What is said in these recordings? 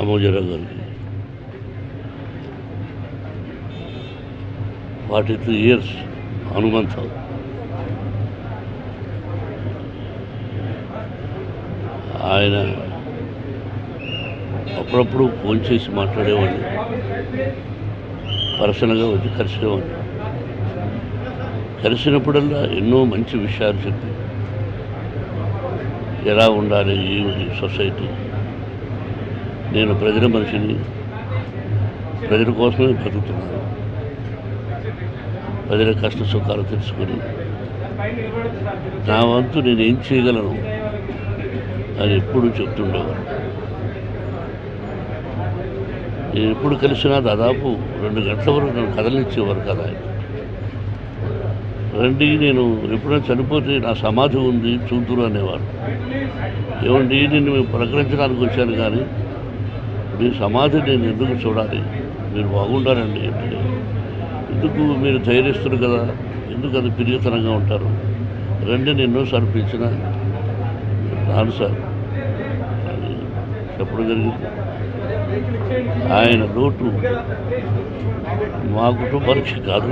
రామోజీరావు గారికి forty three years Hanumanth ఆయన అప్పుడప్పుడు ఫోన్ చేసి మాట్లాడేవాడిని పర్సనల్గా వచ్చి కలిసేవాడిని కలిసినప్పుడల్లా ఎన్నో మంచి విషయాలు చెప్పి ఎలా ఉండాలి ఏమిటి సొసైటీ నేను ప్రజల మనిషిని ప్రజల కోసమే బతుకుతున్నాను ప్రజల కష్ట సుఖాలు తెలుసుకొని నా వంతు నేను ఏం చేయగలను అని ఎప్పుడూ చెప్తుండేవారు నేను ఎప్పుడు కలిసినా దాదాపు రెండు గంటల వరకు నన్ను కదలనిచ్చేవారు కదా ఆయన రండి నేను ఎప్పుడైనా చనిపోతే నా సమాధి ఉంది చూతురు అనేవారు ఏమండి నేను మేము ప్రకటించడానికి వచ్చాను కానీ మీ సమాధి నేను ఎందుకు చూడాలి మీరు బాగుండాలండి అంటే ఎందుకు మీరు ధైర్యస్తులు కదా ఎందుకు అది పిరియతనంగా ఉంటారు రండి నేను ఎన్నోసార్లు పిలిచిన రాను సార్ అని చెప్పడం జరిగింది ఆయన లోటు మా కుటుంబానికి కాదు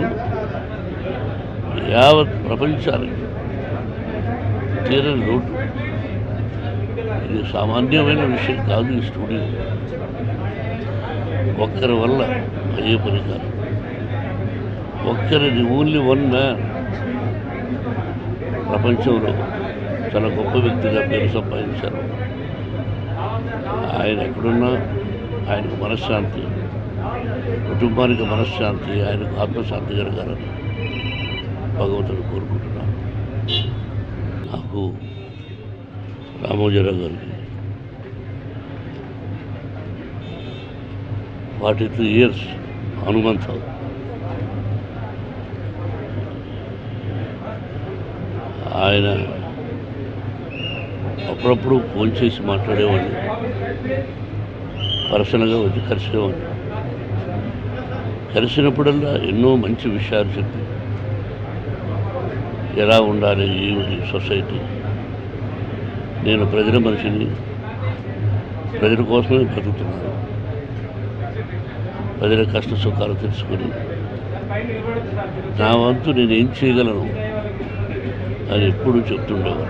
యావత్ ప్రపంచానికి తీరని లోటు ఇది సామాన్యమైన విషయం కాదు ఈ స్టూడియో ఒక్కరి వల్ల అయ్యే పని కాదు ఒక్కరిది ఓన్లీ వన్ మ్యాన్ ప్రపంచంలో చాలా గొప్ప వ్యక్తిగా పేరు సంపాదించారు ఆయన ఎక్కడున్నా ఆయనకు మనశ్శాంతి కుటుంబానికి మనశ్శాంతి ఆయనకు ఆత్మశాంతి జరగాలని భగవంతుడు కోరుకుంటున్నాను నాకు రామోజీరావు గారికి ఫార్టీ త్రీ ఇయర్స్ హనుమంత్ ఆయన అప్పుడప్పుడు ఫోన్ చేసి మాట్లాడేవాడిని పర్సనల్గా వచ్చి కలిసేవాడిని కలిసినప్పుడల్లా ఎన్నో మంచి విషయాలు చెప్పి ఎలా ఉండాలి ఏమిటి సొసైటీ నేను ప్రజల మనిషిని ప్రజల కోసమే బతుకుతున్నాను ప్రజల కష్ట సుఖాలు తెలుసుకొని నా వంతు నేను ఏం చేయగలను అని ఎప్పుడూ చెప్తుండేవారు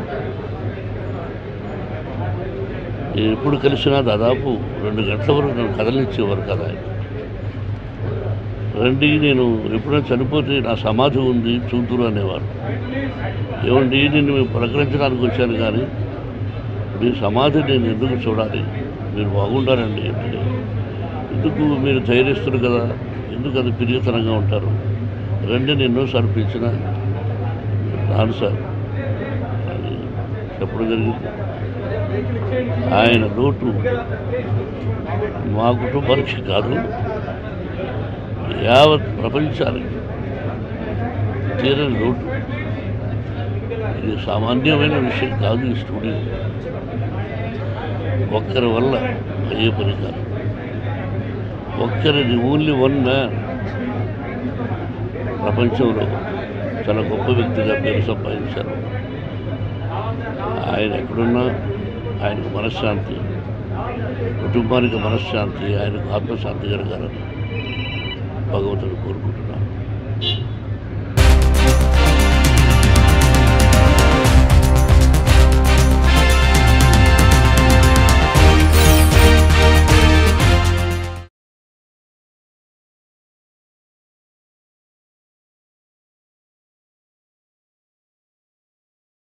నేను ఎప్పుడు కలిసినా దాదాపు రెండు గంటల వరకు నన్ను కదలనిచ్చేవారు కదా ఆయన రండి నేను ఎప్పుడైనా చనిపోతే నా సమాధి ఉంది చూతురు అనేవారు ఏమండి నేను మేము ప్రకటించడానికి వచ్చాను కానీ మీ సమాధి నేను ఎందుకు చూడాలి మీరు బాగుండాలండి అంటే ఎందుకు మీరు ధైర్యస్తులు కదా ఎందుకు అది పిరియతనంగా ఉంటారు రండి నేను ఎన్నోసార్లు పిలిచిన రాను సార్ అని చెప్పడం జరిగింది ఆయన లోటు మా కుటుంబానికి కాదు యావత్ ప్రపంచానికి తీరని లోటు ఇది సామాన్యమైన విషయం కాదు ఈ స్టూడియో ఒక్కరి వల్ల అయ్యే పని కాదు ఒక్కరిది ఓన్లీ వన్ మ్యాన్ ప్రపంచంలో చాలా గొప్ప వ్యక్తిగా పేరు సంపాదించారు ఆయన ఎక్కడున్నా ఆయనకు మనశ్శాంతి కుటుంబానికి మనశ్శాంతి ఆయనకు ఆత్మశాంతి జరగాలని భగవంతుడు కోరుకుంటున్నాను